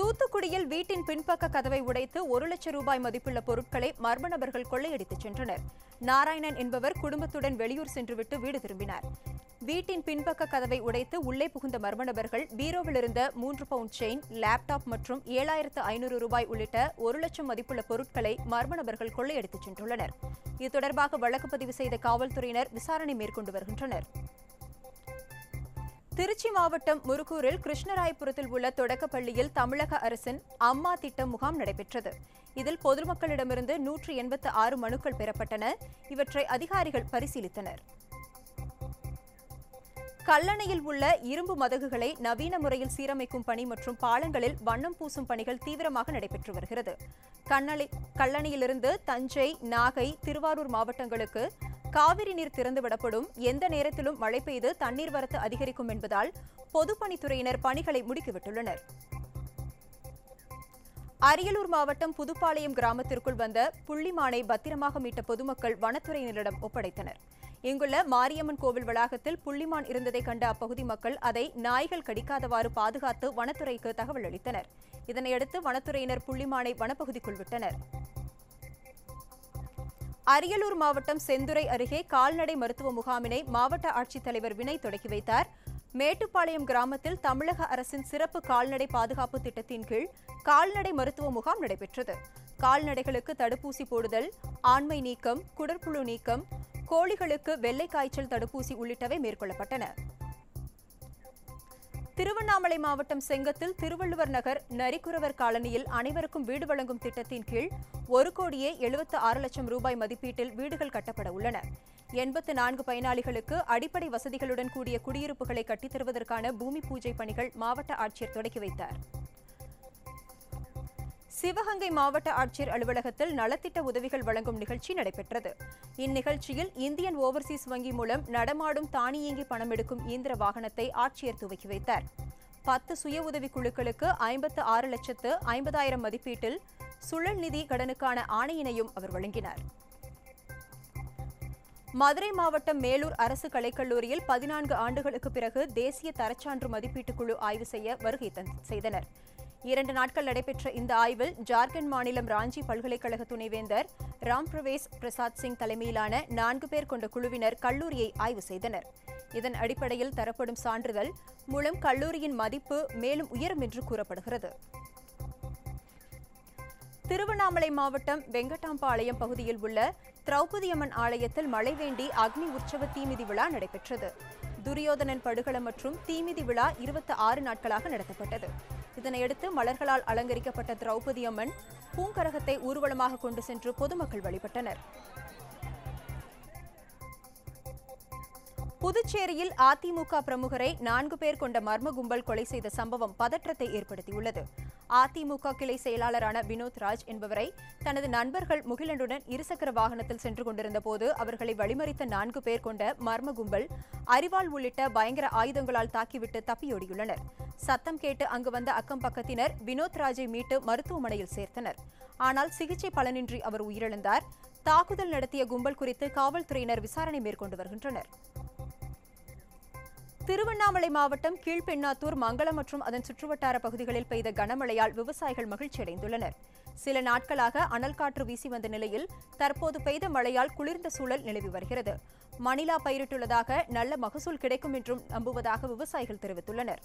தூத்துக்குடியில் வீட்டின் பின்பக்க கதவை உடைத்து ஒரு லட்சம் ரூபாய் மதிப்புள்ள பொருட்களை மர்ம நபர்கள் கொள்ளையடித்துச் சென்றனர் நாராயணன் என்பவர் குடும்பத்துடன் வெளியூர் சென்றுவிட்டு வீடு திரும்பினார் வீட்டின் பின்பக்க கதவை உடைத்து உள்ளே புகுந்த மர்ம நபர்கள் பீரோவில் இருந்த மூன்று பவுண்ட் செயின் லேப்டாப் மற்றும் ஏழாயிரத்து ஐநூறு ரூபாய் உள்ளிட்ட ஒரு லட்சம் மதிப்புள்ள பொருட்களை மர்ம நபர்கள் கொள்ளையடித்துச் சென்றுள்ளனர் இது தொடர்பாக வழக்கு பதிவு செய்த காவல்துறையினர் விசாரணை மேற்கொண்டு வருகின்றனர் திருச்சி மாவட்டம் முருகூரில் கிருஷ்ணராயபுரத்தில் உள்ள தொடக்கப் பள்ளியில் தமிழக அரசின் அம்மா திட்டம் முகாம் நடைபெற்றது இதில் பொதுமக்களிடமிருந்து நூற்று எண்பத்து ஆறு மனுக்கள் பெறப்பட்டன இவற்றை அதிகாரிகள் பரிசீலித்தனர் கல்லணையில் உள்ள இரும்பு மதகுகளை நவீன முறையில் சீரமைக்கும் பணி மற்றும் பாலங்களில் வண்ணம் பூசும் பணிகள் தீவிரமாக நடைபெற்று வருகிறது கண்ணளி கல்லணையிலிருந்து தஞ்சை நாகை திருவாரூர் மாவட்டங்களுக்கு காவிரி நீர் திறந்துவிடப்படும் எந்த நேரத்திலும் மழை பெய்து தண்ணீர் வரத்து அதிகரிக்கும் என்பதால் பொதுப்பணித்துறையினர் பணிகளை முடுக்கிவிட்டுள்ளனர் அரியலூர் மாவட்டம் புதுப்பாளையம் கிராமத்திற்குள் வந்த புள்ளிமானை பத்திரமாக மீட்ட பொதுமக்கள் வனத்துறையினரிடம் ஒப்படைத்தனர் இங்குள்ள மாரியம்மன் கோவில் வளாகத்தில் புள்ளிமான் இருந்ததை கண்ட அப்பகுதி மக்கள் அதை நாய்கள் கடிக்காதவாறு பாதுகாத்து வனத்துறைக்கு தகவல் அளித்தனர் இதனையடுத்து வனத்துறையினர் புள்ளிமானை வனப்பகுதிக்குள் விட்டனர் அரியலூர் மாவட்டம் செந்துறை அருகே கால்நடை மருத்துவ முகாமினை மாவட்ட ஆட்சித்தலைவர் வினய் தொடங்கி வைத்தார் மேட்டுப்பாளையம் கிராமத்தில் தமிழக அரசின் சிறப்பு கால்நடை பாதுகாப்பு திட்டத்தின் கீழ் கால்நடை மருத்துவ முகாம் நடைபெற்றது கால்நடைகளுக்கு தடுப்பூசி போடுதல் ஆண்மை நீக்கம் குடற்புழு நீக்கம் கோழிகளுக்கு வெள்ளை காய்ச்சல் தடுப்பூசி உள்ளிட்டவை மேற்கொள்ளப்பட்டன திருவண்ணாமலை மாவட்டம் செங்கத்தில் திருவள்ளுவர் நகர் நரிக்குறவர் காலனியில் அனைவருக்கும் வீடு வழங்கும் திட்டத்தின் கீழ் ஒரு கோடியே எழுபத்து ஆறு லட்சம் ரூபாய் மதிப்பீட்டில் வீடுகள் கட்டப்பட உள்ளன எண்பத்து நான்கு பயனாளிகளுக்கு அடிப்படை வசதிகளுடன் கூடிய குடியிருப்புகளை கட்டித் தருவதற்கான பூமி பூஜை பணிகள் மாவட்ட ஆட்சியர் தொடங்கி வைத்தார் சிவகங்கை மாவட்ட ஆட்சியர் அலுவலகத்தில் நலத்திட்ட உதவிகள் வழங்கும் நிகழ்ச்சி நடைபெற்றது இந்நிகழ்ச்சியில் இந்தியன் ஓவர்சீஸ் வங்கி மூலம் நடமாடும் தானியங்கி பணம் எடுக்கும் இயந்திர வாகனத்தை ஆட்சியர் துவக்கி வைத்தார் பத்து சுய உதவி குழுக்களுக்கு ஐம்பத்து ஆறு லட்சத்து ஐம்பதாயிரம் மதிப்பீட்டில் சுழல் நிதி கடனுக்கான ஆணையினையும் அவர் வழங்கினார் மதுரை மாவட்டம் மேலூர் அரசு கலைக்கல்லூரியில் பதினான்கு ஆண்டுகளுக்கு பிறகு தேசிய தரச்சான்று மதிப்பீட்டுக் குழு ஆய்வு செய்ய வருகை தந்- செய்தனர் இரண்டு நாட்கள் நடைபெற்ற இந்த ஆய்வில் ஜார்க்கண்ட் மாநிலம் ராஞ்சி பல்கலைக்கழக துணைவேந்தர் ராம் பிரவேஷ் பிரசாத் சிங் தலைமையிலான நான்கு பேர் கொண்ட குழுவினர் கல்லூரியை ஆய்வு செய்தனர் இதன் அடிப்படையில் தரப்படும் சான்றிதழ் மூலம் கல்லூரியின் மதிப்பு மேலும் உயரும் என்று கூறப்படுகிறது திருவண்ணாமலை மாவட்டம் வெங்கட்டாம்பாளையம் பகுதியில் உள்ள திரௌபதியம்மன் ஆலயத்தில் மழை வேண்டி அக்னி உற்சவ தீமிதி விழா நடைபெற்றது துரியோதனன் படுகளம் மற்றும் தீமிதி விழா இருபத்தி ஆறு நாட்களாக நடத்தப்பட்டது இதனையடுத்து மலர்களால் அலங்கரிக்கப்பட்ட திரௌபதி அம்மன் பூங்கரகத்தை ஊர்வலமாக கொண்டு சென்று பொதுமக்கள் வழிபட்டனர் புதுச்சேரியில் அதிமுக பிரமுகரை நான்கு பேர் கொண்ட மர்ம கும்பல் கொலை செய்த சம்பவம் பதற்றத்தை ஏற்படுத்தியுள்ளது அதிமுக கிளை செயலாளரான வினோத் ராஜ் என்பவரை தனது நண்பர்கள் முகிலனுடன் இருசக்கர வாகனத்தில் சென்று கொண்டிருந்த போது அவர்களை வழிமறித்த நான்கு பேர் கொண்ட மர்ம கும்பல் அரிவாள் உள்ளிட்ட பயங்கர ஆயுதங்களால் தாக்கிவிட்டு தப்பியோடியுள்ளனர் சத்தம் கேட்டு அங்கு வந்த அக்கம் பக்கத்தினர் வினோத் ராஜை மீட்டு மருத்துவமனையில் சேர்த்தனர் ஆனால் சிகிச்சை பலனின்றி அவர் உயிரிழந்தார் தாக்குதல் நடத்திய கும்பல் குறித்து காவல்துறையினர் விசாரணை மேற்கொண்டு வருகின்றனர் திருவண்ணாமலை மாவட்டம் கீழ்பெண்ணாத்தூர் மங்களம் மற்றும் அதன் சுற்றுவட்டார பகுதிகளில் பெய்த கனமழையால் விவசாயிகள் மகிழ்ச்சியடைந்துள்ளனர் சில நாட்களாக அனல் காற்று வீசி வந்த நிலையில் தற்போது பெய்த மழையால் குளிர்ந்த சூழல் நிலவி வருகிறது மணிலா பயிரிட்டுள்ளதாக நல்ல மகசூல் கிடைக்கும் என்றும் நம்புவதாக விவசாயிகள் தெரிவித்துள்ளனர்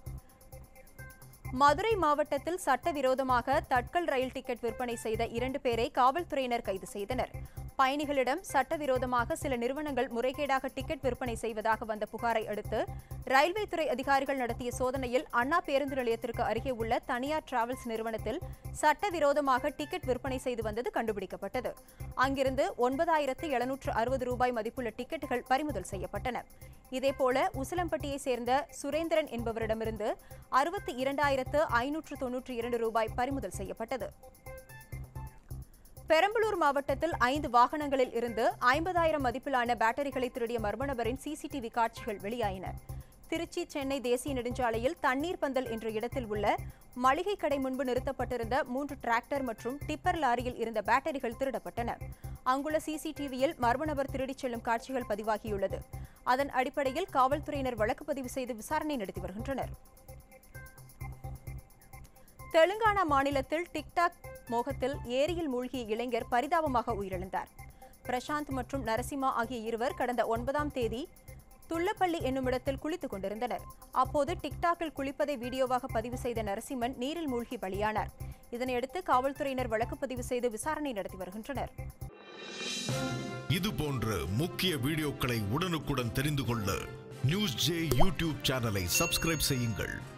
மதுரை மாவட்டத்தில் சட்டவிரோதமாக தட்கல் ரயில் டிக்கெட் விற்பனை செய்த இரண்டு பேரை காவல்துறையினர் கைது செய்தனர் பயணிகளிடம் சட்டவிரோதமாக சில நிறுவனங்கள் முறைகேடாக டிக்கெட் விற்பனை செய்வதாக வந்த புகாரை அடுத்து ரயில்வே துறை அதிகாரிகள் நடத்திய சோதனையில் அண்ணா பேருந்து நிலையத்திற்கு அருகே உள்ள தனியார் டிராவல்ஸ் நிறுவனத்தில் சட்டவிரோதமாக டிக்கெட் விற்பனை செய்து வந்தது கண்டுபிடிக்கப்பட்டது அங்கிருந்து ஒன்பதாயிரத்து எழுநூற்று அறுபது ரூபாய் மதிப்புள்ள டிக்கெட்டுகள் பறிமுதல் செய்யப்பட்டன இதேபோல உசிலம்பட்டியை சேர்ந்த சுரேந்திரன் என்பவரிடமிருந்து அறுபத்தி இரண்டாயிரத்து ஐநூற்று தொன்னூற்றி இரண்டு ரூபாய் பறிமுதல் செய்யப்பட்டது பெரம்பலூர் மாவட்டத்தில் ஐந்து வாகனங்களில் இருந்து ஐம்பதாயிரம் மதிப்பிலான பேட்டரிகளை திருடிய மர்ம நபரின் சிசிடிவி காட்சிகள் வெளியாயின திருச்சி சென்னை தேசிய நெடுஞ்சாலையில் தண்ணீர் பந்தல் என்ற இடத்தில் உள்ள மளிகை கடை முன்பு நிறுத்தப்பட்டிருந்த மூன்று டிராக்டர் மற்றும் டிப்பர் லாரியில் இருந்த பேட்டரிகள் திருடப்பட்டன அங்குள்ள சிசிடிவியில் மர்ம நபர் திருடிச் செல்லும் காட்சிகள் பதிவாகியுள்ளது அதன் அடிப்படையில் காவல்துறையினர் வழக்கு பதிவு செய்து விசாரணை நடத்தி வருகின்றனர் தெலுங்கானா மாநிலத்தில் டிக்டாக் மோகத்தில் ஏரியில் மூழ்கிய இளைஞர் பரிதாபமாக உயிரிழந்தார் பிரசாந்த் மற்றும் நரசிம்மா ஆகிய இருவர் கடந்த ஒன்பதாம் தேதி துள்ளப்பள்ளி என்னுமிடத்தில் குளித்துக் கொண்டிருந்தனர் அப்போது டிக்டாக்கில் குளிப்பதை வீடியோவாக பதிவு செய்த நரசிம்மன் நீரில் மூழ்கி பலியானார் இதனையடுத்து காவல்துறையினர் வழக்கு பதிவு செய்து விசாரணை நடத்தி வருகின்றனர் இது போன்ற முக்கிய வீடியோக்களை உடனுக்குடன் தெரிந்து கொள்ள நியூஸ் ஜே யூடியூப் சேனலை சப்ஸ்கிரைப் செய்யுங்கள்